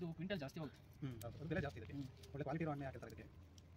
ಇದು ಕ್ವಿಂಟಲ್ ಜಾಸ್ತಿ ಹೋಗುತ್ತೆ ಹ್ಞೂ ಬೆಲೆ ಜಾಸ್ತಿ ಇದಕ್ಕೆ ಒಳ್ಳೆ ಕ್ವಾಲಿಟಿ ಇರೋ ಹಣ್ಣೆ ಹಾಕಿರ್ತಾರೆ ಇದಕ್ಕೆ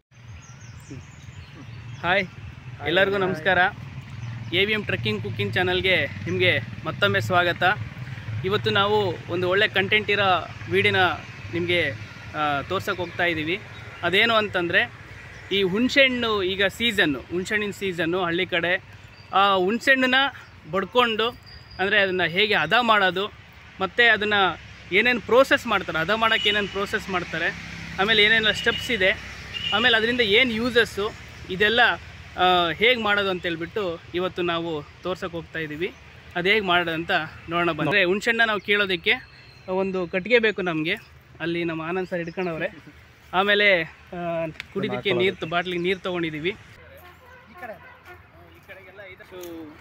ಹಾಯ್ ಎಲ್ಲರಿಗೂ ನಮಸ್ಕಾರ A V M trekking cooking ಚಾನಲ್ಗೆ ನಿಮಗೆ ಮತ್ತೊಮ್ಮೆ ಸ್ವಾಗತ ಇವತ್ತು ನಾವು ಒಂದು ಒಳ್ಳೆ ಕಂಟೆಂಟ್ ಇರೋ ವೀಡಿಯೋನ ನಿಮಗೆ ತೋರ್ಸೋಕೆ ಹೋಗ್ತಾ ಇದ್ದೀವಿ ಅದೇನು ಅಂತಂದರೆ ಈ ಹುಣಸೆಹಣ್ಣು ಈಗ ಸೀಸನ್ನು ಹುಣಸೆಹಣ್ಣಿನ ಸೀಸನ್ನು ಹಳ್ಳಿ ಕಡೆ ಆ ಹುಣಸೆಹಣ್ಣನ್ನ ಬಡ್ಕೊಂಡು ಅಂದರೆ ಅದನ್ನು ಹೇಗೆ ಹದ ಮಾಡೋದು ಮತ್ತು ಅದನ್ನು ಏನೇನು ಪ್ರೋಸೆಸ್ ಮಾಡ್ತಾರೆ ಹದ ಮಾಡೋಕ್ಕೆ ಏನೇನು ಪ್ರೋಸೆಸ್ ಮಾಡ್ತಾರೆ ಆಮೇಲೆ ಏನೇನೆಲ್ಲ ಸ್ಟೆಪ್ಸ್ ಇದೆ ಆಮೇಲೆ ಅದರಿಂದ ಏನು ಯೂಸಸ್ಸು ಇದೆಲ್ಲ ಹೇಗೆ ಮಾಡೋದು ಅಂತೇಳ್ಬಿಟ್ಟು ಇವತ್ತು ನಾವು ತೋರ್ಸೋಕೆ ಹೋಗ್ತಾ ಇದ್ದೀವಿ ಅದು ಹೇಗೆ ಮಾಡೋದು ಅಂತ ನೋಡೋಣ ಬಂದರೆ ಹುಣ್ಸೆಣ್ಣ ನಾವು ಕೀಳೋದಕ್ಕೆ ಒಂದು ಕಟ್ಟಿಗೆ ಬೇಕು ನಮಗೆ ಅಲ್ಲಿ ನಮ್ಮ ಆನಂದ್ ಸರ್ ಹಿಡ್ಕೊಂಡವ್ರೆ ಆಮೇಲೆ ಆ, ಕುಡಿಯೋದಕ್ಕೆ ನೀರು ಬಾಟ್ಲಿಗೆ ನೀರು ತೊಗೊಂಡಿದ್ದೀವಿ ಈ ಕಡೆಗೆಲ್ಲ ಇದು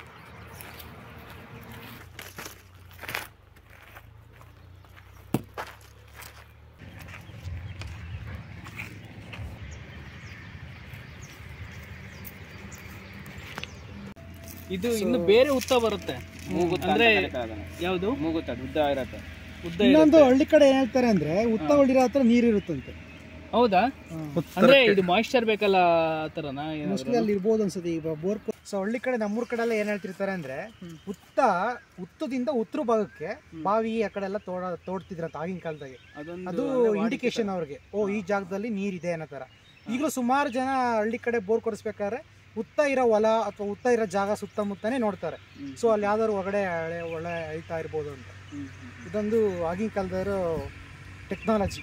ಇದು ಇನ್ನು ಬೇರೆ ಉತ್ತ ಬರುತ್ತೆ ಅಂದ್ರೆ ಯಾವುದು ಮೂಗುತ್ತ ಉದ್ದ ಇರತ್ತೆ ಉದ್ದ ಇನ್ನೊಂದು ಇರುತ್ತೆ. ಹಳ್ಳಿ ಕಡೆ ಏನ್ ಹೇಳ್ತಾರೆ ಅಂದ್ರೆ ಉತ್ತ ಹೊಡಿರೋ ಹತ್ರ ನೀರು ಇರುತ್ತಂತೆ ಹೌದಾ ಅಂದ್ರೆ ಇದು ಮಾಯಿಶ್ಚರ್ ಬೇಕಲ್ಲ ಆ ಥರನಾ ಏನಾದ್ರು? ಮೋಸ್ಟ್ಲಿ ಅಲ್ಲಿ ಇರ್ಬೋದು ಅನ್ಸುತ್ತೆ ಈಗ ಬೋರ್ ಸೊ ಹಳ್ಳಿ ಕಡೆ ನಮ್ಮೂರ್ ಕಡೆ ಎಲ್ಲ ಏನ್ ಹೇಳ್ತಿರ್ತಾರೆ ಅಂದ್ರೆ ಉತ್ತ ಉತ್ತದಿಂದ ಉತ್ತರ ಭಾಗಕ್ಕೆ ಬಾವಿ ಆ ಕಡೆ ಎಲ್ಲ ತೋಡ ತೋಡ್ತಿದ್ರಂತ ಆಗಿನ ಕಾಲದಾಗೆ ಅದೊಂದು ಅದು ಅಂದ್ರೆ ವಾಡಿಕೆ ಇಂಡಿಕೇಶನ್ ಅವ್ರಿಗೆ ಓ ಈ ಜಾಗದಲ್ಲಿ ನೀರಿದೆ ಅನ್ನೋ ತರ ಈಗಲೂ ಸುಮಾರು ಜನ ಹಳ್ಳಿ ಕಡೆ ಬೋರ್ ಕೊಡಿಸ್ಬೇಕಾದ್ರೆ ಉತ್ತ ಇರೋ ಹೊಲ ಅಥವಾ ಉತ್ತ ಇರೋ ಜಾಗ ಸುತ್ತಮುತ್ತನೇ ನೋಡ್ತಾರೆ ಹ್ಮ್. ಸೊ ಅಲ್ಲಿ ಯಾವ್ದಾದ್ರು ಹೊರಗಡೆ ಹಳೆ ಒಳ್ಳೆ ಐತಾ ಇರ್ಬೋದು ಅಂತ ಹ್ಮ್, ಹ್ಮ್, ಹ್ಮ್. ಇದೊಂದು ಆಗಿನ ಕಾಲದವರು ಟೆಕ್ನಾಲಜಿ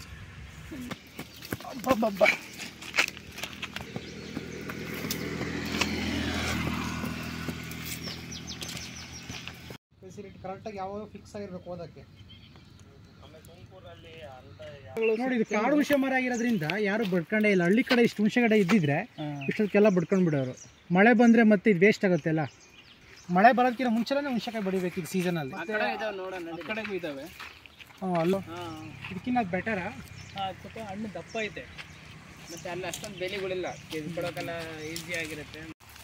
ಫೆಸಿಲಿಟಿ ಕರೆಕ್ಟಾಗಿ ಯಾವ ಫಿಕ್ಸ್ ಆಗಿರ್ಬೇಕು ಓದಕ್ಕೆ ನೋಡಿ ಇದು ಕಾಡು ಹುಣಸೆ ಮರ ಆಗಿರೋದ್ರಿಂದ ಯಾರು ಬಡ್ಕೊಂಡೇ ಇಲ್ಲ ಹಳ್ಳಿ ಕಡೆ ಇಷ್ಟು ಹುಣಸೆ ಕಡೆ ಇದ್ದಿದ್ರೆ ಹಾ. ಇಷ್ಟೊತ್ತಿಗೆಲ್ಲ ಬಡ್ಕೊಂಡು ಬಿಡೋರು ಮಳೆ ಬಂದ್ರೆ ಮತ್ತೆ ಇದು ವೇಸ್ಟ್ ಆಗುತ್ತೆ ಅಲ್ಲ ಮಳೆ ಬರೋದಕ್ಕಿಂತ ಮುಂಚೆನೇ ಹುಣಸೆಕಾಯಿ ಬಡಿಬೇಕು ಈಗ ಸೀಸನಲ್ಲಿ ಆ ಕಡೆ ಇದಾವೆ ನೋಡೋಣ ಆ ಕಡೆಗೂ ಇದಾವೆ ಅಲ್ಲೋ ಹಾ ಇದಕ್ಕಿಂತ ಬೆಟರಾ ಹಾ, ಸ್ವಲ್ಪ ಹಣ್ಣು ದಪ್ಪ ಐತೆ ಮತ್ತೆ ಅಲ್ಲಿ ಅಷ್ಟೊಂದು ಬೆಲೆಗಳಿಲ್ಲ ಕೊಡೋಕೆಲ್ಲ ಈಸಿ ಆಗಿರುತ್ತೆ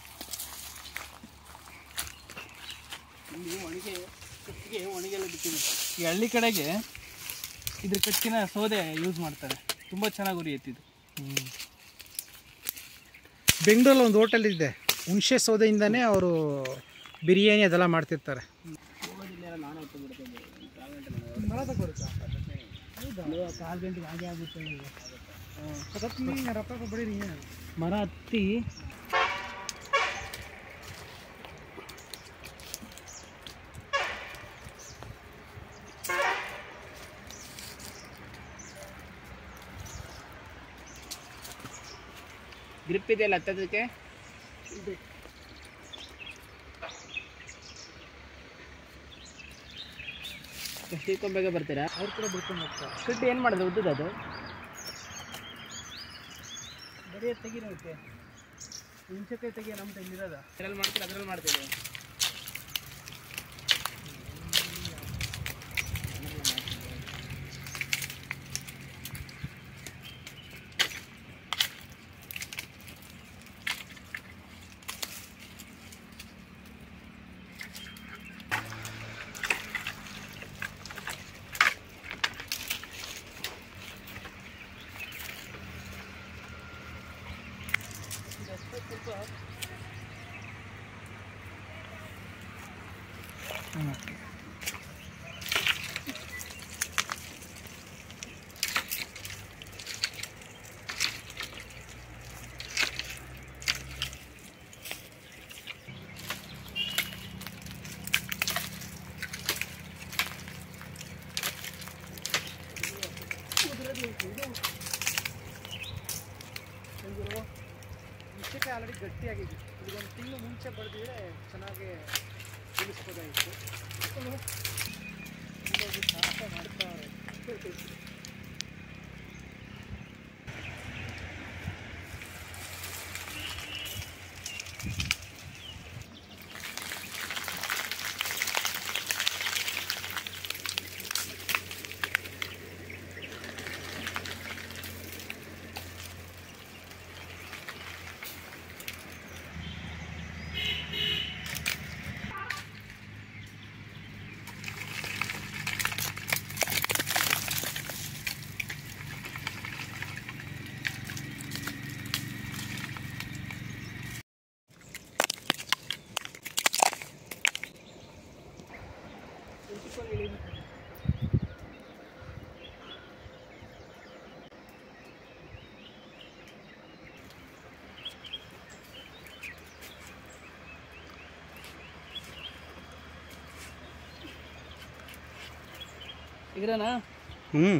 ಇಲ್ಲಿ ಒಣಗೆ ಕಟ್ಟಿಗೆ ಒಣಗೆಲ್ಲ ಬಿಟ್ಟಿದೆ ಈ ಹಳ್ಳಿ ಕಡೆಗೆ ಇದ್ರ ಕಟ್ಟಿನ ಸೌದೆ ಯೂಸ್ ಮಾಡ್ತಾರೆ ತುಂಬ ಚೆನ್ನಾಗಿ ಉರಿಯುತ್ತೆ ಇದು ಬೆಂಗಳೂರಲ್ಲಿ ಒಂದು ಹೋಟೆಲ್ ಇದೆ ಹುಣಸೆ ಸೌದೆಯಿಂದನೇ ಅವರು ಬಿರಿಯಾನಿ ಅದೆಲ್ಲ ಮಾಡ್ತಿರ್ತಾರೆ ಕಾಲು ಗಂಟೆಗೆ ಹಾಗೆ ಆಗುತ್ತೆ ಬಡೀರಿ ಮರ ಹತ್ತಿ ಗ್ರಿಪ್ ಇದೆಯಲ್ಲ ಹತ್ತೋದಕ್ಕೆ ಎಷ್ಟು ಬೇಗ ಬರ್ತೀರಾ ಅವ್ರು ಕೂಡ ಬಿಡ್ಕೊಂಡು ಹೋಗ್ತಾರೆ ಕಟ್ಟಿ ಏನು ಮಾಡೋದು ಉದ್ದದ ಅದು ಬರೀ ತೆಗಿರೋಕೆ ಹುಣಸೆಕಾಯಿ ತೆಗಿಯ ನಮ್ಮ ತೆಗಿರೋದ ಅದ್ರಲ್ಲಿ ಮಾಡ್ತೀರಾ ಅದ್ರಲ್ಲಿ ಮಾಡ್ತೀವಿ ಹುಣಸೆಕಾಯಿ ಆಲ್ರೆಡಿ ಗಟ್ಟಿಯಾಗಿದೆ ಇದೊಂದು ತಿಂಗಳು ಮುಂಚೆ ಬಡ್ದಿದ್ರೆ ಚೆನ್ನಾಗಿ ತಿಳಿಸ್ಬೋದಾಗಿತ್ತು ಹಿಂಗಾಗಿ ಸಾಕ ಮಾಡ್ತಾವ್ರೆ ಇದ್ರನಾ ಹ್ಞೂ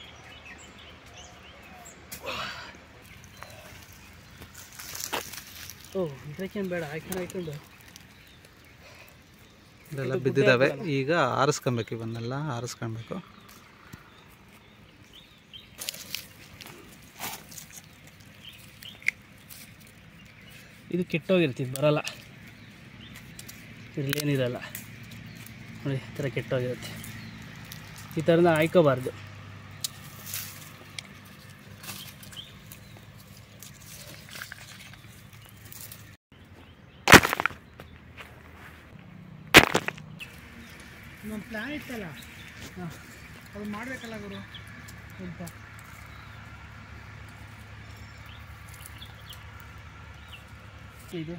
ಓ ಇದಕ್ಕೇನು ಬೇಡ ಹಾಕೊಂಡು ಹಾಕೊಂಡು ಇದೆಲ್ಲ ಬಿದ್ದಿದ್ದಾವೆ ಈಗ ಆರಿಸ್ಕೊಬೇಕು ಇವನ್ನೆಲ್ಲ ಆರಿಸ್ಕೊಬೇಕು ಇದು ಕೆಟ್ಟೋಗಿರ್ತಿದ್ದು ಬರಲ್ಲ ಇದ್ರಲ್ಲೇನಿರಲ್ಲ ನೋಡಿ ಈ ಥರ ಕೆಟ್ಟೋಗಿರುತ್ತೆ ಈ ಥರನ ಹಾಯ್ಕೋಬಾರ್ದು ಇನ್ನೊಂದು ಪ್ಲ್ಯಾನ್ ಇತ್ತಲ್ಲ ಹಾಂ ಅದು ಮಾಡಬೇಕಲ್ಲ ಗುರು ಸ್ವಲ್ಪ ಇದು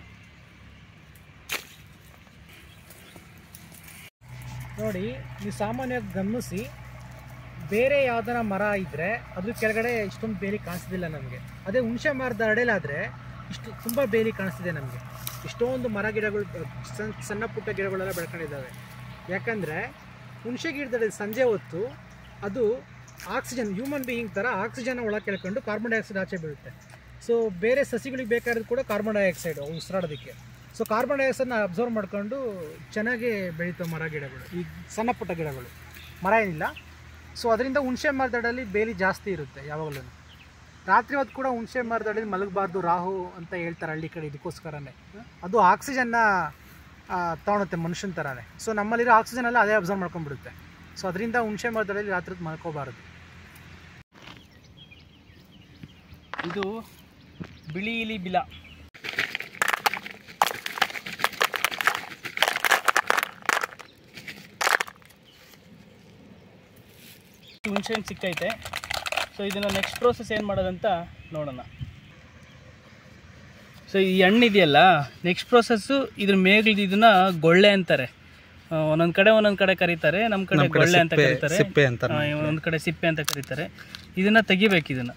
ನೋಡಿ ನೀವು ಸಾಮಾನ್ಯವಾಗಿ ಗಮನಿಸಿ ಬೇರೆ ಯಾವ್ದಾರ ಮರ ಇದ್ದರೆ ಅದ್ರ ಕೆಳಗಡೆ ಇಷ್ಟೊಂದು ಬೇಲಿ ಕಾಣಿಸ್ತಿಲ್ಲ ನಮಗೆ ಅದೇ ಹುಣಸೆ ಮರದ ಅಡೆಲಾದರೆ ಇಷ್ಟು ತುಂಬ ಬೇಲಿ ಕಾಣಿಸ್ತಿದೆ ನಮಗೆ ಇಷ್ಟೊಂದು ಮರ ಗಿಡಗಳು ಸಣ್ಣ ಸಣ್ಣ ಪುಟ್ಟ ಗಿಡಗಳೆಲ್ಲ ಬೆಳ್ಕೊಂಡಿದ್ದಾವೆ ಯಾಕಂದರೆ ಹುಣಸೆ ಗಿಡದಲ್ಲಿ ಸಂಜೆ ಹೊತ್ತು ಅದು ಆಕ್ಸಿಜನ್ ಹ್ಯೂಮನ್ ಬೀಯಿಂಗ್ ಥರ ಆಕ್ಸಿಜನ್ ಒಳಗೆ ಕೇಳ್ಕೊಂಡು ಕಾರ್ಬನ್ ಡೈಆಕ್ಸೈಡ್ ಆಚೆ ಬೀಳುತ್ತೆ ಸೊ ಬೇರೆ ಸಸಿಗಳಿಗೆ ಬೇಕಾದ್ರೆ ಕೂಡ ಕಾರ್ಬನ್ ಡೈಆಕ್ಸೈಡ್ ಉಸಿರಾಡೋದಕ್ಕೆ ಸೊ ಕಾರ್ಬನ್ ಡೈಆಕ್ಸೈಡ್ನ ಅಬ್ಸರ್ವ್ ಮಾಡ್ಕೊಂಡು ಚೆನ್ನಾಗಿ ಬೆಳೀತವೆ ಮರ ಗಿಡಗಳು ಈ ಸಣ್ಣ ಪುಟ್ಟ ಗಿಡಗಳು ಮರ ಏನಿಲ್ಲ ಸೊ ಅದರಿಂದ ಹುಣಸೆ ಮರದಡಲ್ಲಿ ಬೇಲಿ ಜಾಸ್ತಿ ಇರುತ್ತೆ ಯಾವಾಗಲೂ ರಾತ್ರಿ ಹೊತ್ತು ಕೂಡ ಹುಣಸೆ ಮರದಡಲ್ಲಿ ಮಲಗಬಾರ್ದು ರಾಹು ಅಂತ ಹೇಳ್ತಾರೆ ಹಳ್ಳಿ ಕಡೆ ಇದಕ್ಕೋಸ್ಕರನೇ ಅದು ಆಕ್ಸಿಜನ್ನ ತೊಗೊಳುತ್ತೆ ಮನುಷ್ಯನ ಥರನೇ ಸೊ ನಮ್ಮಲ್ಲಿರೋ ಆಕ್ಸಿಜನ್ ಎಲ್ಲ ಅದೇ ಅಬ್ಸರ್ವ್ ಮಾಡ್ಕೊಂಡ್ಬಿಡುತ್ತೆ ಸೊ ಅದರಿಂದ ಹುಣಸೆ ಮರದಡಲ್ಲಿ ರಾತ್ರಿ ಹೊತ್ತು ಮಲ್ಕೋಬಾರ್ದು ಇದು ಬಿಳಿ ಇಲಿ ಬಿಲ ಹುಣಸೆಹಣ್ಣು ಸಿಕ್ಕೈತೆ ಸೊ ಇದನ್ನು ನೆಕ್ಸ್ಟ್ ಪ್ರೋಸೆಸ್ ಏನು ಮಾಡೋದಂತ ನೋಡೋಣ ಸೊ ಈ ಹಣ್ಣು ಇದೆಯಲ್ಲ ನೆಕ್ಸ್ಟ್ ಪ್ರೋಸೆಸ್ಸು ಇದ್ರ ಮೇಗ್ಲಿದ್ದು ಇದನ್ನ ಗೊಳ್ಳೆ ಅಂತಾರೆ ಆ, ಒಂದೊಂದ್ ಕಡೆ ಒಂದೊಂದ್ ಕಡೆ ಕರೀತಾರೆ ನಮ್ಮ ಕಡೆ ನಮ್ ಕಡೆ ಗೊಳ್ಳೆ ಅಂತ ಸಿಪ್ಪೆ- ಕರೀತಾರೆ ಸಿಪ್ಪೆ ಅಂತಾರೆ ಆ, ಒಂದ್ ಕಡೆ ಸಿಪ್ಪೆ ಅಂತ ಕರೀತಾರೆ ಇದನ್ನ ತೆಗಿಬೇಕು ಇದನ್ನ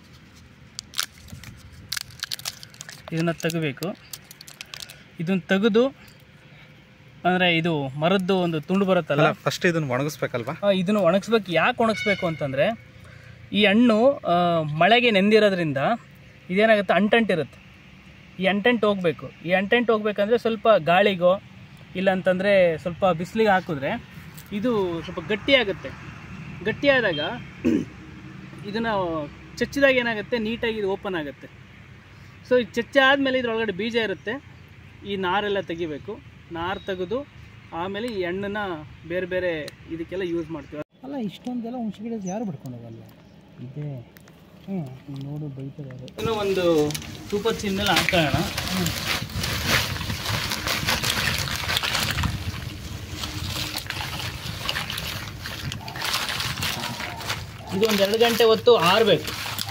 ಇದನ್ನ ತೆಗಿಬೇಕು ಇದನ್ನ ತೆಗೆದು ಅಂದರೆ ಇದು ಮರದ್ದು ಒಂದು ತುಂಡು ಬರುತ್ತಲ್ಲ ಅಲ್ಲ ಫಸ್ಟ್ ಇದನ್ನ ಒಣಗಿಸ್ಬೇಕಲ್ವಾ ಆ, ಇದನ್ನು ಒಣಗಿಸ್ಬೇಕು ಯಾಕೆ ಒಣಗಿಸ್ಬೇಕು ಅಂತಂದರೆ ಈ ಹಣ್ಣು ಆ, ಮಳೆಗೆ ನೆಂದಿರೋದ್ರಿಂದ ಇದೇನಾಗುತ್ತೆ ಅಂಟಂಟಿರುತ್ತೆ ಈ ಅಂಟೆಂಟ್ ಹೋಗಬೇಕು ಈ ಅಂಟೆಂಟ್ ಹೋಗ್ಬೇಕಂದ್ರೆ ಸ್ವಲ್ಪ ಗಾಳಿಗೋ ಇಲ್ಲಾಂತಂದರೆ ಸ್ವಲ್ಪ ಬಿಸಿಲಿಗೆ ಹಾಕಿದ್ರೆ ಇದು ಸ್ವಲ್ಪ ಗಟ್ಟಿಯಾಗುತ್ತೆ ಗಟ್ಟಿಯಾದಾಗ ಇದನ್ನು ಚಚ್ಚಿದಾಗ ಏನಾಗುತ್ತೆ ನೀಟಾಗಿ ಇದು ಓಪನ್ ಆಗುತ್ತೆ ಸೊ ಈ ಚಚ್ಚ ಆದಮೇಲೆ ಇದ್ರೊಳಗಡೆ ಬೀಜ ಇರುತ್ತೆ ಈ ನಾರೆಲ್ಲ ತೆಗಿಬೇಕು ನಾರು ತೆಗೆದು ಆಮೇಲೆ ಈ ಹಣ್ಣನ್ನ ಬೇರೆ ಬೇರೆ ಇದಕ್ಕೆಲ್ಲ ಯೂಸ್ ಮಾಡ್ತೀವಿ ಅಲ್ಲ ಇಷ್ಟೊಂದೆಲ್ಲ ಹುಣಸೆ ಗಿಡ ಯಾರು ಬಿಡ್ಕೊಂಡು ಹೋಗಲ್ಲ ಇದೆ ಹ್ಞೂ ನೋಡು ಬೈತಾರೆ ಇನ್ನು ಒಂದು ಸೂಪರ್ ಸೀನ್ ಮೇಲೆ ಹಾಕೋಣ ಇದು ಒಂದು ಎರಡು ಗಂಟೆ ಹೊತ್ತು ಆರಬೇಕು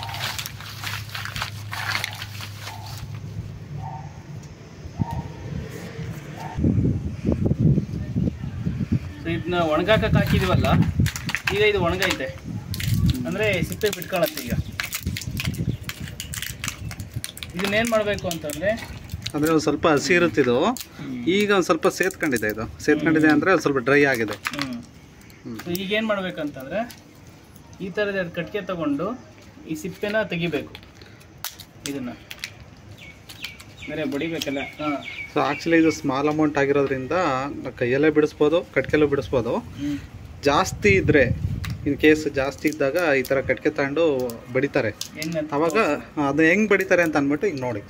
ಇದನ್ನ ಒಣಗಾಕಕ್ಕೆ ಹಾಕಿದೀವಲ್ಲ ಈಗ ಇದು ಒಣಗೈತೆ ಅಂದರೆ ಸಿಪ್ಪೆ ಬಿಟ್ಕೊಳತ್ತೆ ಈಗ ಇದನ್ನೇನು ಮಾಡಬೇಕು ಅಂತಂದರೆ ಅಂದ್ರೆ ಒಂದು ಸ್ವಲ್ಪ ಹಸಿ ಇರುತ್ತಿದ್ದು ಈಗ ಒಂದು ಸ್ವಲ್ಪ ಸೇತ್ಕೊಂಡಿದೆ ಇದು ಸೇತ್ಕೊಂಡಿದೆ ಅಂದ್ರೆ ಒಂದ್ ಸ್ವಲ್ಪ ಡ್ರೈ ಆಗಿದೆ ಹ್ಮ್. ಸೊ ಈಗ ಏನು ಮಾಡ್ಬೇಕಂತಂದರೆ ಈ ಥರದ ಎರಡು ಕಟ್ಟಿಗೆ ತಗೊಂಡು ಈ ಸಿಪ್ಪೆನ ತೆಗಿಬೇಕು ಇದನ್ನು ಅಂದರೆ ಬಡಿಬೇಕಲ್ಲ ಹಾಂ ಸೊ ಆಕ್ಚುಲಿ ಇದು ಸ್ಮಾಲ್ ಅಮೌಂಟ್ ಆಗಿರೋದ್ರಿಂದ ಕೈಯಲ್ಲೇ ಬಿಡಿಸ್ಬೋದು ಕಟ್ಕೆಲ್ಲೂ ಬಿಡಿಸ್ಬೋದು ಜಾಸ್ತಿ ಇದ್ರೆ ಇನ್ ಕೇಸ್ ಜಾಸ್ತಿ ಇದ್ದಾಗ ಈ ತರ ಕಟ್ಕೆ ತಗೊಂಡು ಬಡಿತಾರೆ ಹೆಂಗೆ ಅವಾಗ ಅದು ಹೆಂಗ್ ಬಡಿತಾರೆ ಅಂತ ಅಂದ್ಬಿಟ್ಟು ಈಗ ನೋಡಿ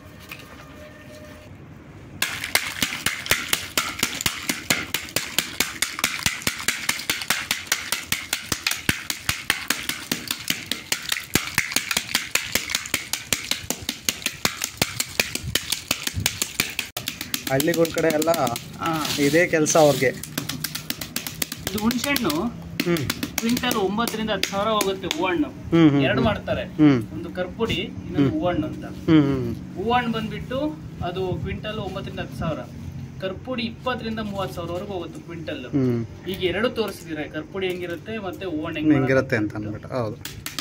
ಹಳ್ಳಿಗಳ ಕಡೆ ಎಲ್ಲ ಹಾಂ ಇದೇ ಕೆಲಸ ಅವ್ರಿಗೆ ಇದು ಹುಣಸೆಹಣ್ಣು ಹ್ಮ್ ಕ್ವಿಂಟಲ್ ಒಂಬತ್ತರಿಂದ ಹತ್ತು ಸಾವಿರ ಹೋಗುತ್ತೆ ಹೂವಣ್ಣು ಹ್ಮ್ ಹ್ಮ್ ಎರಡು ಮಾಡ್ತಾರೆ ಹ್ಮ್ ಒಂದು ಕರ್ಪುಡಿ ಇನ್ನೊಂದು ಹೂವಣ್ಣು ಅಂತ ಹ್ಮ್ ಹ್ಮ್ ಹೂವಣ್ಣು ಬಂದ್ಬಿಟ್ಟು ಅದು ಕ್ವಿಂಟಲ್ ಒಂಬತ್ತರಿಂದ ಹತ್ತು ಸಾವಿರ ಕರ್ಪುಡಿ ಇಪ್ಪತ್ತರಿಂದ ಮೂವತ್ತು ಸಾವಿರವರೆಗೂ ಹೋಗುತ್ತೆ ಕ್ವಿಂಟಲ್ ಹ್ಞೂ ಈಗ ಎರಡು ತೋರಿಸಿದ್ರೆ ಕರ್ಪುಡಿ ಹೆಂಗಿರುತ್ತೆ ಮತ್ತೆ ಓಣ್ ಹೆಂಗ್ ಹೆಂಗಿರುತ್ತೆ ಅಂತ ಅಂದ್ಬಿಟ್ಟು ಹೌದು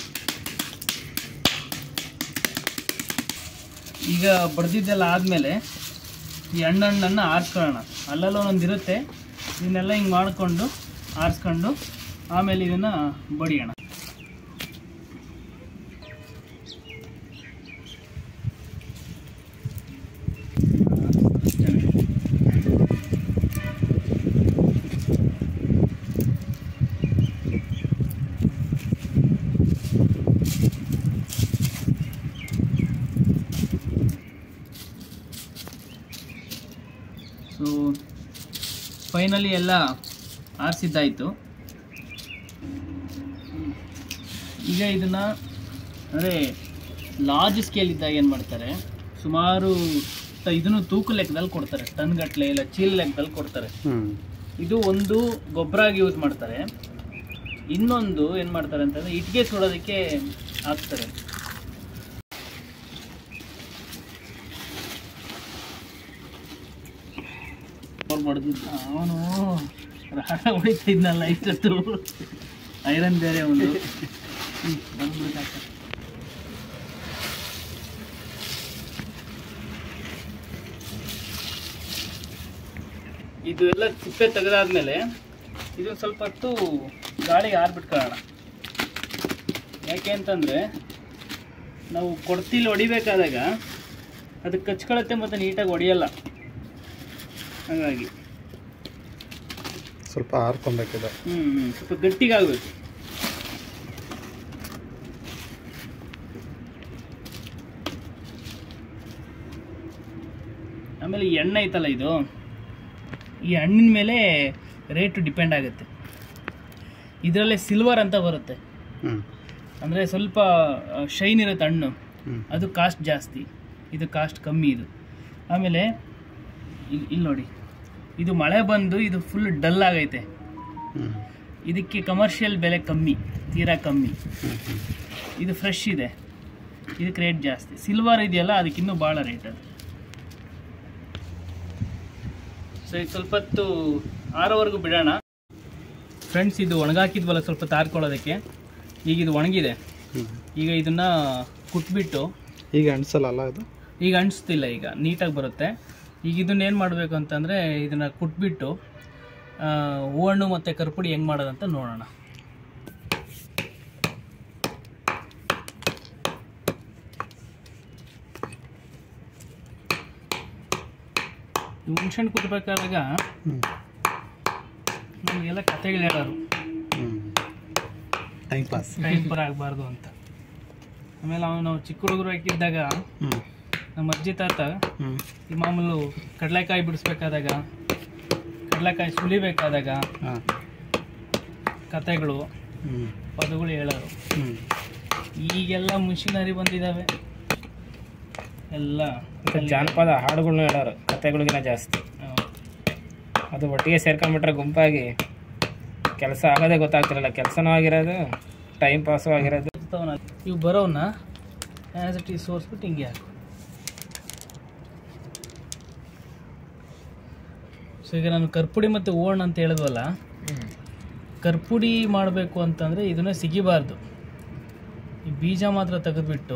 ಈಗ ಬಡ್ದಿದ್ದೆಲ್ಲ ಆದಮೇಲೆ ಈ ಹಣ್ಣಣ್ಣನ್ನು ಆರಿಸ್ಕೊಳ್ಳೋಣ ಅಲ್ಲೆಲ್ಲ ಒಂದೊಂದು ಇರುತ್ತೆ ಇದನ್ನೆಲ್ಲ ಹಿಂಗೆ ಮಾಡಿಕೊಂಡು ಆರಿಸ್ಕೊಂಡು ಆಮೇಲೆ ಇದನ್ನು ಬಡಿಯೋಣ ಸೊ ಫೈನಲಿ ಎಲ್ಲ ಆರಿಸಿದ್ದಾಯಿತು ಈಗ ಇದನ್ನು ಅಂದರೆ ಲಾರ್ಜ್ ಸ್ಕೇಲ್ ಇದ್ದಾಗ ಏನು ಮಾಡ್ತಾರೆ ಸುಮಾರು ತ- ಇದನ್ನು ತೂಕ ಲೆಕ್ಕದಲ್ಲಿ ಕೊಡ್ತಾರೆ ಟನ್ ಗಟ್ಟಲೆ ಇಲ್ಲ ಚೀಲ ಲೆಕ್ಕದಲ್ಲಿ ಕೊಡ್ತಾರೆ ಹ್ಞೂ ಇದು ಒಂದು ಗೊಬ್ಬರ ಆಗಿ ಯೂಸ್ ಮಾಡ್ತಾರೆ ಇನ್ನೊಂದು ಏನು ಮಾಡ್ತಾರೆ ಅಂತಂದರೆ ಇಟ್ಟಿಗೆ ಸುಡೋದಕ್ಕೆ ಹಾಕ್ತಾರೆ ಅವ್ರು ಬಡ್ದಿದ್ದ ಅವನು ರಾಡ ಹೊಡಿತಾ ಇದ್ನಲ್ಲ ಇಷ್ಟೊತ್ತು ಐರನ್ ಬೇರೆ ಒಂದು ಹ್ಮ್, ಬಂದ್ಬಿಡ್ತು ಅಕ್ಕ. ಇದು ಎಲ್ಲ ಸಿಪ್ಪೆ ತೆಗೆದಾದ್ಮೇಲೆ ಇದೊಂದು ಸ್ವಲ್ಪ ಹೊತ್ತು ಗಾಳಿಗೆ ಆರ್ಬಿಟ್ಕೊಳ್ಳೋಣ ಯಾಕೆ ಅಂತಂದರೆ ನಾವು ಕೊಡ್ತಿಲಿ ಹೊಡಿಬೇಕಾದಾಗ ಅದು ಕಚ್ಕೊಳತ್ತೆ ಮತ್ತು ನೀಟಾಗಿ ಹೊಡಿಯಲ್ಲ ಹಾಗಾಗಿ ಸ್ವಲ್ಪ ಆರ್ಕೊಬೇಕಿದೆ ಹ್ಞೂ ಹ್ಞೂ ಸ್ವಲ್ಪ ಗಟ್ಟಿಗಾಗಬೇಕು ಆಮೇಲೆ ಈ ಎಣ್ಣೆ ಐತಲ್ಲ ಇದು ಈ ಹಣ್ಣಿನ ಮೇಲೆ ರೇಟು ಡಿಪೆಂಡ್ ಆಗುತ್ತೆ ಇದರಲ್ಲೇ ಸಿಲ್ವರ್ ಅಂತ ಬರುತ್ತೆ ಹ್ಞೂ ಅಂದರೆ ಸ್ವಲ್ಪ ಶೈನ್ ಇರುತ್ತೆ ಹಣ್ಣು ಹ್ಞೂ ಅದು ಕಾಸ್ಟ್ ಜಾಸ್ತಿ ಇದು ಕಾಸ್ಟ್ ಕಮ್ಮಿ ಇದು ಆಮೇಲೆ ಇಲ್ಲಿ ಇಲ್ಲಿ ನೋಡಿ ಇದು ಮಳೆ ಬಂದು ಇದು ಫುಲ್ ಡಲ್ ಆಗೈತೆ ಹ್ಞೂ ಇದಕ್ಕೆ ಕಮರ್ಷಿಯಲ್ ಬೆಲೆ ಕಮ್ಮಿ ತೀರಾ ಕಮ್ಮಿ ಹ್ಞೂ ಹ್ಞೂ ಇದು ಫ್ರೆಶ್ ಇದೆ ಇದಕ್ಕೆ ರೇಟ್ ಜಾಸ್ತಿ ಸಿಲ್ವರ್ ಇದೆಯಲ್ಲ ಅದಕ್ಕಿನ್ನೂ ಭಾಳ ರೇಟ್ ಅದು ಸೊ ಈಗ ಸ್ವಲ್ಪ ಹೊತ್ತು ಆರೋವರೆಗೂ ಬಿಡೋಣ ಫ್ರೆಂಡ್ಸ್ ಇದು ಒಣಗಾಕಿದ್ವಲ್ಲ ಸ್ವಲ್ಪ ತಾರ್ಕೊಳ್ಳೋದಕ್ಕೆ ಈಗ ಇದು ಒಣಗಿದೆ ಹ್ಞೂ ಈಗ ಇದನ್ನು ಕುಟ್ಬಿಟ್ಟು ಈಗ ಅನ್ಸಲ್ಲ ಅಲ್ಲ ಇದು ಈಗ ಅನಿಸ್ತಿಲ್ಲ ಈಗ ನೀಟಾಗಿ ಬರುತ್ತೆ ಈಗ ಇದನ್ನ ಏನು ಮಾಡಬೇಕು ಅಂತಂದರೆ ಇದನ್ನು ಕುಟ್ಬಿಟ್ಟು ಆ, ಹೂವಣ್ಣು ಮತ್ತು ಕರ್ಪುಡಿ ಹೆಂಗೆ ಮಾಡೋದಂತ ನೋಡೋಣ ಈ ಹುಣ್ಸೆಹಣ್ಣು ಕುಟ್ಬೇಕಾದಾಗ ಹ್ಞೂ ನಮಗೆಲ್ಲ ಕತೆಗಳು ಹೇಳೋರು ಹ್ಞೂ ಟೈಮ್ ಪಾಸ್ ಟೈಮ್ ಬರ ಆಗಬಾರ್ದು ಅಂತ ಆಮೇಲೆ ಅವನು ನಾವು ಚಿಕ್ಕ ಹುಡುಗರು ಹಾಕಿದ್ದಾಗ ಹ್ಞೂ ನಮ್ಮ ಅಜ್ಜಿ ತಾತ ಹ್ಞೂ ಈ ಮಾಮೂಲು ಕಡಲೆಕಾಯಿ ಬಿಡಿಸ್ಬೇಕಾದಾಗ ಕಡಲೆಕಾಯಿ ಸುಲಿಬೇಕಾದಾಗ ಹಾಂ ಕತೆಗಳು ಹ್ಞೂ ಪದಗಳು ಹೇಳೋರು ಹ್ಞೂ ಈಗೆಲ್ಲ ಮಿಷಿನರಿ ಬಂದಿದ್ದಾವೆ ಎಲ್ಲ ಜಾನಪದ ಹಾಡುಗಳ್ನ ಹೇಳೋರು ಕತೆಗಳಿಗಿನ ಜಾಸ್ತಿ ಹೌದು. ಅದು ಒಟ್ಟಿಗೆ ಸೇರ್ಕೊಂಡ್ಬಿಟ್ರೆ ಗುಂಪಾಗಿ ಕೆಲಸ ಆಗೋದೇ ಗೊತ್ತಾಗ್ತಿರಲ್ಲ ಕೆಲಸನೂ ಆಗಿರೋದು ಟೈಮ್ ಪಾಸು ಆಗಿರೋದು ಇರ್ತಾವನ ಇವು ಬರೋವನ್ನ ಆ್ಯಸ್ ಇಟ್ ಈಸ್ ಸೋರ್ಸ್ಬಿಟ್ಟು ಹಿಂಗೆ ಹಾಕು ಸೊ ಈಗ ನಾನು ಕರ್ಪುಡಿ ಮತ್ತು ಓಣ್ ಅಂತ ಹೇಳಿದ್ವಲ್ಲ ಕರ್ಪುಡಿ ಮಾಡಬೇಕು ಅಂತಂದರೆ ಇದನ್ನ ಸಿಗಿಬಾರ್ದು ಈ ಬೀಜ ಮಾತ್ರ ತೆಗೆದುಬಿಟ್ಟು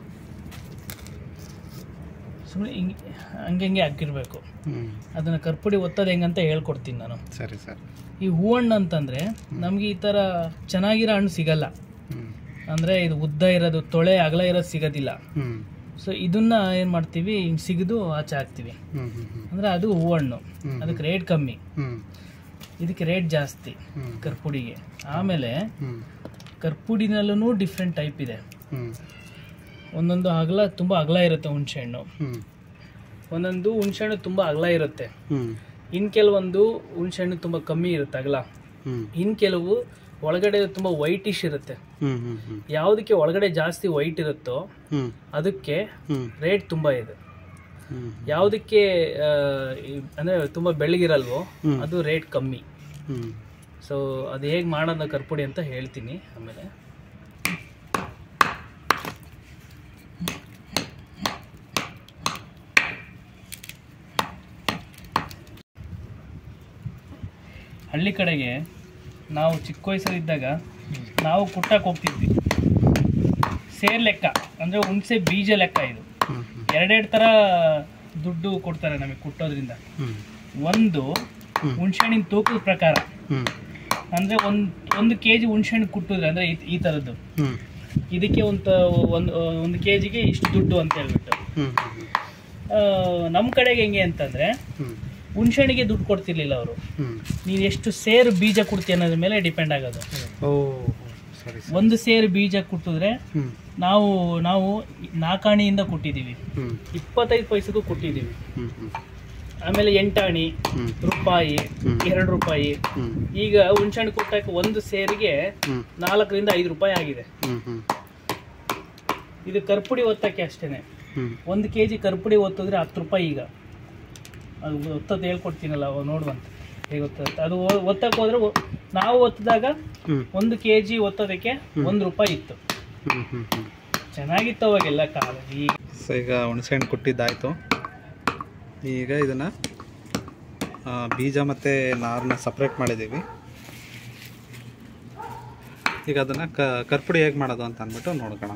ಸುಮ್ಮನೆ ಹಿಂಗೆ ಹಂಗೆ ಹಂಗೆ ಹಾಕಿರ್ಬೇಕು ಹ್ಞೂ ಅದನ್ನು ಕರ್ಪುಡಿ ಒತ್ತೋದು ಹೆಂಗಂತ ಹೇಳ್ಕೊಡ್ತೀನಿ ನಾನು ಸರಿ ಸರ್ ಈ ಹೂವಣ್ಣು ಅಂತಂದರೆ ನಮಗೆ ಈ ಥರ ಚೆನ್ನಾಗಿರೋ ಹಣ್ಣು ಸಿಗಲ್ಲ ಹ್ಞೂ ಅಂದರೆ ಇದು ಉದ್ದ ಇರೋದು ತೊಳೆ ಅಗಲ ಇರೋದು ಸಿಗೋದಿಲ್ಲ ಹ್ಞೂ ಸೊ ಇದನ್ನ ಏನು ಮಾಡ್ತೀವಿ ಹಿಂಗೆ ಸಿಗಿದು ಆಚೆ ಹಾಕ್ತೀವಿ ಹ್ಞೂ ಹ್ಞೂ ಹ್ಞೂ ಅಂದರೆ ಅದು ಹೂವಣ್ಣು ಹ್ಮ್. ಅದಕ್ಕೆ ರೇಟ್ ಕಮ್ಮಿ ಹ್ಞೂ ಇದಕ್ಕೆ ರೇಟ್ ಜಾಸ್ತಿ ಹ್ಞೂ ಕರ್ಪುಡಿಗೆ ಆಮೇಲೆ ಹ್ಞೂ ಕರ್ಪುಡಿನಲ್ಲೂ ಡಿಫ್ರೆಂಟ್ ಟೈಪ್ ಇದೆ ಹ್ಞೂ ಒಂದೊಂದು ಅಗಲ ತುಂಬ ಅಗಲ ಇರುತ್ತೆ ಹುಣಸೆಹಣ್ಣು ಹ್ಞೂ ಒಂದೊಂದು ಹುಣಸೆಹಣ್ಣು ತುಂಬ ಅಗಲ ಇರುತ್ತೆ ಹ್ಞೂ ಇನ್ನು ಕೆಲವೊಂದು ಹುಣಸೆಹಣ್ಣು ತುಂಬ ಕಮ್ಮಿ ಇರುತ್ತೆ ಅಗಲ ಹ್ಞೂ ಇನ್ನು ಕೆಲವು ಒಳಗಡೆ ತುಂಬ ವೈಟಿಶ್ ಇರುತ್ತೆ ಹ್ಞೂ ಹ್ಞೂ ಹ್ಞೂ ಯಾವುದಕ್ಕೆ ಒಳಗಡೆ ಜಾಸ್ತಿ ವೈಟ್ ಇರುತ್ತೋ ಹ್ಞೂ ಅದಕ್ಕೆ ಹ್ಞೂ ರೇಟ್ ತುಂಬ ಇದೆ ಹ್ಞೂ ಯಾವುದಕ್ಕೆ ಆ, ಈ- ಅಂದ್ರೆ ತುಂಬ ಬೆಳಗಿರಲ್ವೋ ಹ್ಮ್. ಅದು ರೇಟ್ ಕಮ್ಮಿ ಹ್ಞೂ ಸೊ ಅದು ಹೇಗೆ ಮಾಡೋದು ಕರ್ಪುಡಿ ಅಂತ ಹೇಳ್ತೀನಿ ಆಮೇಲೆ ಹಳ್ಳಿ ಕಡೆಗೆ ನಾವು ಚಿಕ್ಕ ವಯಸ್ಸಲ್ಲಿದ್ದಾಗ ನಾವು ಕುಟ್ಟಕ್ಕೆ ಹೋಗ್ತಿದ್ವಿ ಸೇರ್ ಲೆಕ್ಕ ಅಂದರೆ ಹುಣಸೆ ಬೀಜ ಲೆಕ್ಕ ಇದು ಹ್ಮ್ ಎರಡೆರಡು ಥರ ದುಡ್ಡು ಕೊಡ್ತಾರೆ ನಮಗೆ ಕುಟ್ಟೋದ್ರಿಂದ ಹ್ಮ್ ಒಂದು ಹ್ಮ್. ಹುಣ್ಸೆಹಣ್ಣಿನ ತೂಕದ ಪ್ರಕಾರ ಹ್ಮ್ ಅಂದರೆ ಒಂದು ಒಂದು ಕೆ ಜಿ ಹುಣ್ಸೆಹಣ್ಣು ಕುಟ್ಟಿದ್ರೆ ಅಂದರೆ ಈ ಥರದ್ದು ಹ್ಮ್ ಇದಕ್ಕೆ ಒಂದು ಒಂದು ಒಂದು ಕೆ ಜಿಗೆ ಇಷ್ಟು ದುಡ್ಡು ಅಂತ ಹೇಳ್ಬಿಟ್ಟು ಹ್ಮ್ ನಮ್ಮ ಕಡೆಗೆ ಹೆಂಗೆ ಅಂತಂದರೆ ಹ್ಮ್ ಹುಣ್ಸೆಹಣ್ಣಿಗೆ ದುಡ್ಡು ಕೊಡ್ತಿರ್ಲಿಲ್ಲ ಅವರು ಹ್ಮ್ ನೀನು ಎಷ್ಟು ಸೇರು ಬೀಜ ಕೊಡ್ತೀಯ ಅನ್ನೋದ್ರ ಮೇಲೆ ಡಿಪೆಂಡ್ ಆಗೋದು ಓ ಸರಿ ಸರಿ ಒಂದು ಸೇರು ಬೀಜ ಕುಟ್ಟಿದ್ರೆ ಹ್ಮ್ ನಾವು ನಾವು ನಾಲ್ಕಾಣಿಯಿಂದ ಕುಟ್ಟಿದ್ದೀವಿ ಹ್ಮ್ ಇಪ್ಪತ್ತೈದು ಪೈಸೆಗೂ ಕುಟ್ಟಿದ್ದೀವಿ ಹ್ಮ್ ಹ್ಮ್ ಆಮೇಲೆ ಎಂಟಾಣಿ ಹ್ಮ್ ರೂಪಾಯಿ ಹ್ಮ್. ಎರಡು ರೂಪಾಯಿ ಹ್ಮ್ ಈಗ ಹುಣ್ಸೆಹಣ್ಣು ಕೊಟ್ಟಕ್ಕೆ ಒಂದು ಸೇರಿಗೆ ಹ್ಮ್ ನಾಲ್ಕರಿಂದ ಐದು ರೂಪಾಯಿ ಆಗಿದೆ ಹ್ಮ್ ಹ್ಮ್ ಇದು ಕರ್ಪುಡಿ ಒತ್ತಕ್ಕೆ ಅಷ್ಟೇನೆ ಹ್ಮ್ ಒಂದು ಕೆ ಜಿ ಕರ್ಪುಡಿ ಒತ್ತಿದ್ರೆ ಹತ್ತು ರೂಪಾಯಿ ಈಗ ಅದು ಒತ್ತದ್ದು ಹೇಳ್ಕೊಡ್ತೀನಲ್ಲ ಅವಾಗ ನೋಡುವಂತ ಹೇಗೆ ಒತ್ತತ್ತೆ ಅದು ಒ- ಒತ್ತಕ್ಕೆ ಹೋದ್ರೆ ಒ- ನಾವು ಒತ್ತಿದಾಗ ಹ್ಮ್ ಒಂದು ಕೆ ಜಿ ಒತ್ತೋದಕ್ಕೆ ಒಂದು ರೂಪಾಯಿ ಇತ್ತು ಹ್ಮ್ ಹ್ಮ್ ಹ್ಮ್ ಚೆನ್ನಾಗಿತ್ತು ಅವಾಗೆಲ್ಲ ಕಾಲ ಈಗ ಸೊ ಈಗ ಹುಣಸೆಹಣ್ಣು ಕುಟ್ಟಿದ್ದಾಯಿತು ಈಗ ಇದನ್ನು ಬೀಜ ಮತ್ತು ನಾರನ್ನ ಸಪ್ರೇಟ್ ಮಾಡಿದ್ದೀವಿ ಈಗ ಅದನ್ನು ಕ ಕರ್ಪುಡಿ ಹೇಗೆ ಮಾಡೋದು ಅಂತ ಅಂದ್ಬಿಟ್ಟು ನೋಡ್ಕೊಳ್ಳೋಣ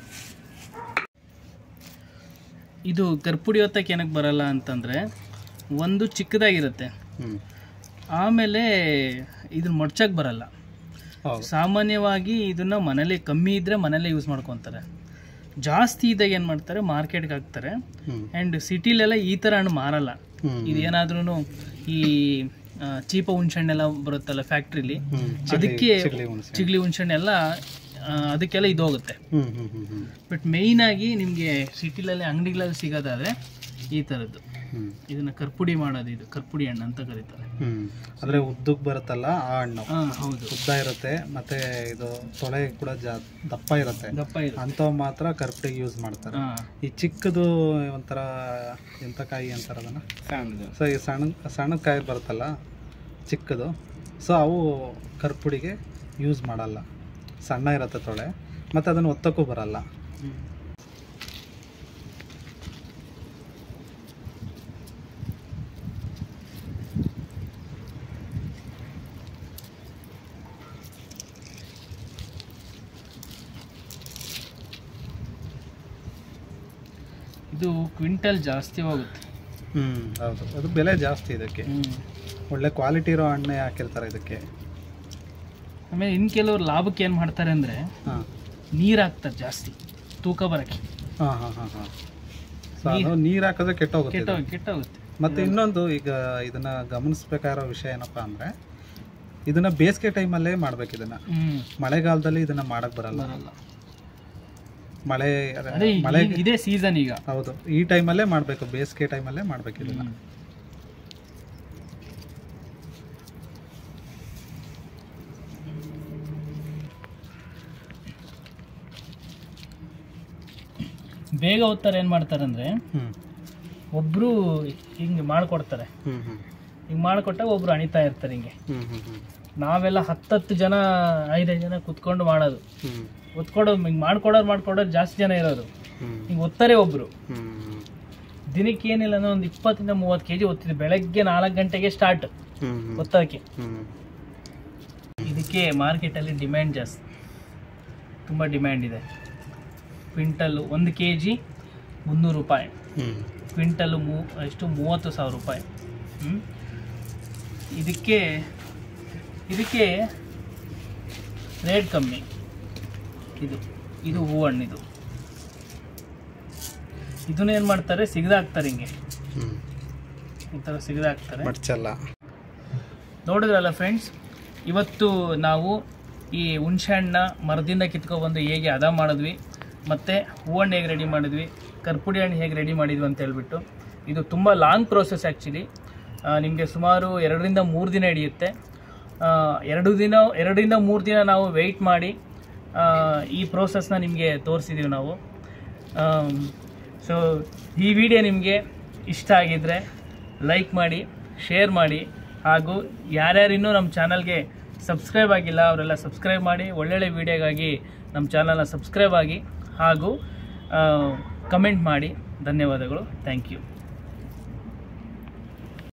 ಇದು ಕರ್ಪುಡಿ ಒತ್ತಕ್ಕೆ ಏನಕ್ಕೆ ಬರಲ್ಲ ಅಂತಂದರೆ ಒಂದು ಚಿಕ್ಕದಾಗಿರುತ್ತೆ ಹ್ಞೂ ಆಮೇಲೆ ಇದನ್ನ ಮಡ್ಚಕ್ಕೆ ಬರಲ್ಲ ಹೌದು ಸಾಮಾನ್ಯವಾಗಿ ಇದನ್ನು ಮನೇಲಿ ಕಮ್ಮಿ ಇದ್ದರೆ ಮನೇಲೇ ಯೂಸ್ ಮಾಡ್ಕೊತಾರೆ ಜಾಸ್ತಿ ಇದ್ದಾಗ ಏನು ಮಾಡ್ತಾರೆ ಮಾರ್ಕೆಟ್ಗೆ ಹಾಕ್ತಾರೆ ಹ್ಞೂ ಆ್ಯಂಡ್ ಸಿಟಿಲೆಲ್ಲ ಈ ಥರ ಹಣ್ಣು ಮಾರಲ್ಲ ಹ್ಞೂ ಇದು ಏನಾದ್ರೂ ಈ ಆ, ಚೀಪ ಹುಣ್ಸೆಹಣ್ಣೆಲ್ಲ ಬರುತ್ತಲ್ಲ ಫ್ಯಾಕ್ಟ್ರಿಲಿ ಹ್ಞೂ ಅದಕ್ಕೆ ಚಿಗಳಿ ಹುಣಸೆ ಚಿಗ್ಲಿ ಹುಣ್ಸೆಹಣ್ಣೆಲ್ಲ ಆ, ಅದಕ್ಕೆಲ್ಲ ಇದು ಹೋಗುತ್ತೆ ಹ್ಞೂ ಹ್ಞೂ ಹ್ಞೂ ಹ್ಞೂ ಬಟ್ ಮೇಯ್ನಾಗಿ ನಿಮಗೆ ಸಿಟಿಲಲ್ಲಿ ಅಂಗಡಿಗಳಲ್ಲಿ ಸಿಗೋದಾದರೆ ಈ ಥರದ್ದು ಹ್ಞೂ ಇದನ್ನು ಕರ್ಪುಡಿ ಮಾಡೋದು ಇದು ಕರ್ಪುಡಿ ಹಣ್ಣು ಅಂತ ಕರೀತಾರೆ ಹ್ಞೂ ಅಂದರೆ ಉದ್ದಕ್ಕೆ ಬರುತ್ತಲ್ಲ ಆ ಹಣ್ಣು ಹಾಂ ಹೌದು ಉದ್ದ ಇರುತ್ತೆ ಮತ್ತು ಇದು ತೊಳೆ ಕೂಡ ಜಾ ದಪ್ಪ ಇರುತ್ತೆ ದಪ್ಪ ಇದು ಅಂಥವು ಮಾತ್ರ ಕರ್ಪುಡಿಗೆ ಯೂಸ್ ಮಾಡ್ತಾರೆ ಹಾಂ ಈ ಚಿಕ್ಕದು ಒಂಥರ ಎಂಥ ಕಾಯಿ ಅಂತಾರೆ ಅದನ್ನು ಸಣ್ಣದು ಸೊ ಈ ಸಣ್ಣ ಸಣ್ಣ ಕಾಯಿ ಬರುತ್ತಲ್ಲ ಚಿಕ್ಕದು ಸೊ ಅವು ಕರ್ಪುಡಿಗೆ ಯೂಸ್ ಮಾಡಲ್ಲ ಸಣ್ಣ ಇರುತ್ತೆ ತೊಳೆ ಮತ್ತು ಅದನ್ನು ಒತ್ತಕ್ಕೂ ಬರಲ್ಲ ಇದು ಕ್ವಿಂಟಲ್ ಜಾಸ್ತಿ ಹೋಗುತ್ತೆ ಹ್ಞೂ ಹೌದು ಅದು ಬೆಲೆ ಜಾಸ್ತಿ ಇದಕ್ಕೆ ಹ್ಞೂ ಒಳ್ಳೆ ಕ್ವಾಲಿಟಿ ಇರೋ ಹಣ್ಣೆ ಹಾಕಿರ್ತಾರೆ ಇದಕ್ಕೆ ಆಮೇಲೆ ಇನ್ನು ಕೆಲವರು ಲಾಭಕ್ಕೆ ಏನು ಮಾಡ್ತಾರೆ ಅಂದರೆ ಹಾಂ ನೀರು ಹಾಕ್ತಾರೆ ಜಾಸ್ತಿ ತೂಕ ಬರೋಕ್ಕೆ ಹಾಂ ಹಾಂ ಹಾಂ ಹಾಂ ಸೊ ಅದು ನೀರು ಹಾಕಿದ್ರೆ ಕೆಟ್ಟೋಗುತ್ತೆ ಇದು. ಕೆಟ್ಟೋಗಿ ಕೆಟ್ಟೋಗುತ್ತೆ ಮತ್ತು ಇನ್ನೊಂದು ಈಗ ಇದನ್ನು ಗಮನಿಸ್ಬೇಕಾಗಿರೋ ವಿಷಯ ಏನಪ್ಪ ಅಂದರೆ ಇದನ್ನು ಬೇಸಿಗೆ ಟೈಮಲ್ಲೇ ಮಾಡ್ಬೇಕು ಇದನ್ನು ಹ್ಞೂ ಮಳೆಗಾಲದಲ್ಲಿ ಇದನ್ನು ಮಾಡಕ್ಕೆ ಬರಲ್ಲ ಬರಲ್ಲ ಮಳೆ ಅದೇ ಈ- ಮಳೆ ಇದೇ ಸೀಸನ್ ಈಗ ಹೌದು ಈ ಟೈಮಲ್ಲೇ ಮಾಡಬೇಕು ಬೇಸಿಗೆ ಟೈಮಲ್ಲೇ ಮಾಡ್ಬೇಕು ಇದನ್ನ ಹ್ಮ್. ಬೇಗ ಓದ್ತಾರೆ ಏನು ಮಾಡ್ತಾರೆ ಅಂದರೆ ಹ್ಮ್ ಒಬ್ಬರು ಹಿಂಗೆ ಮಾಡಿಕೊಡ್ತಾರೆ ಹ್ಮ್ ಹ್ಮ್ ಹಿಂಗೆ ಮಾಡಿಕೊಟ್ಟಾಗ ಒಬ್ರು ಅಣಿತಾ ಇರ್ತಾರೆ ಹಿಂಗೆ ಹ್ಮ್ ಹ್ಮ್ ಹ್ಮ್ ನಾವೆಲ್ಲ ಹತ್ತತ್ತು ಜನ ಐದೈದು ಜನ ಕುತ್ಕೊಂಡು ಮಾಡೋದು ಹ್ಮ್ ಒತ್ಕೊಡೋದು ಹಿಂಗೆ ಮಾಡ್ಕೊಡೋರು ಮಾಡ್ಕೊಡೋರು ಜಾಸ್ತಿ ಜನ ಇರೋದು ಹ್ಮ್ ಹಿಂಗೆ ಒತ್ತಾರೆ ಒಬ್ಬರು ಹ್ಮ್ ದಿನಕ್ಕೆ ಏನಿಲ್ಲ ಅಂದ್ರೆ ಒಂದು ಇಪ್ಪತ್ತರಿಂದ ಮೂವತ್ತು ಕೆ ಜಿ ಒತ್ತಿದೆ ಬೆಳಗ್ಗೆ ನಾಲ್ಕು ಗಂಟೆಗೆ ಸ್ಟಾರ್ಟ್ ಹ್ಮ್ ಹ್ಮ್ ಒತ್ತೋಕ್ಕೆ ಹ್ಮ್ ಇದಕ್ಕೆ ಮಾರ್ಕೆಟಲ್ಲಿ ಡಿಮ್ಯಾಂಡ್ ಜಾಸ್ತಿ ತುಂಬ ಡಿಮ್ಯಾಂಡ್ ಇದೆ ಕ್ವಿಂಟಲ್ಲು ಒಂದು ಕೆ ಜಿ ಮುನ್ನೂರು ರೂಪಾಯಿ ಹ್ಮ್ ಕ್ವಿಂಟಲ್ಲು ಮೂ ಎಷ್ಟು ಮೂವತ್ತು ಸಾವಿರ ರೂಪಾಯಿ ಹ್ಮ್? ಇದಕ್ಕೆ ಇದಕ್ಕೆ ರೇಟ್ ಕಮ್ಮಿ ಇದು ಇದು ಹೂವಣ್ಣಿದು ಇದನ್ನ ಏನು ಮಾಡ್ತಾರೆ ಸಿಗದಾಕ್ತಾರೆ ಹಿಂಗೆ ಹ್ಮ್ ಈ ಥರ ಸಿಗದಾಕ್ತಾರೆ ಮಡ್ಚಲ್ಲ ನೋಡಿದ್ರಲ್ಲ ಫ್ರೆಂಡ್ಸ್ ಇವತ್ತು ನಾವು ಈ ಹುಣ್ಸೆ ಹಣ್ಣ ಮರದಿಂದ ಕಿತ್ಕೊಬಂದು ಹೇಗೆ ಹದ ಮಾಡಿದ್ವಿ ಮತ್ತು ಹೂವಣ್ಣು ಹೇಗೆ ರೆಡಿ ಮಾಡಿದ್ವಿ ಕರ್ಪುಡಿ ಹಣ್ಣು ಹೇಗೆ ರೆಡಿ ಮಾಡಿದ್ವಿ ಅಂತ ಹೇಳ್ಬಿಟ್ಟು ಇದು ತುಂಬ ಲಾಂಗ್ ಪ್ರೋಸೆಸ್ ಆ್ಯಕ್ಚುಲಿ ನಿಮಗೆ ಸುಮಾರು ಎರಡರಿಂದ ಮೂರು ದಿನ ಹಿಡಿಯುತ್ತೆ ಆ, ಎರಡು ದಿನ ಎರಡರಿಂದ ಮೂರು ದಿನ ನಾವು ವೆಯ್ಟ್ ಮಾಡಿ ಆ, ಈ ಪ್ರೋಸೆಸ್ನ ನಿಮಗೆ ತೋರಿಸಿದ್ದೀವಿ ನಾವು ಸೊ ಈ ವಿಡಿಯೋ ನಿಮಗೆ ಇಷ್ಟ ಆಗಿದ್ದರೆ ಲೈಕ್ ಮಾಡಿ ಶೇರ್ ಮಾಡಿ ಹಾಗೂ ಯಾರ್ಯಾರು ಇನ್ನೂ ನಮ್ಮ ಚಾನಲ್ಗೆ ಸಬ್ಸ್ಕ್ರೈಬ್ ಆಗಿಲ್ಲ ಅವರೆಲ್ಲ ಸಬ್ಸ್ಕ್ರೈಬ್ ಮಾಡಿ ಒಳ್ಳೊಳ್ಳೆ ವಿಡಿಯೋಗಾಗಿ ನಮ್ಮ ಚಾನಲ್ನ ಸಬ್ಸ್ಕ್ರೈಬ್ ಆಗಿ ಹಾಗೂ ಕಮೆಂಟ್ ಮಾಡಿ ಧನ್ಯವಾದಗಳು ಥ್ಯಾಂಕ್ ಯು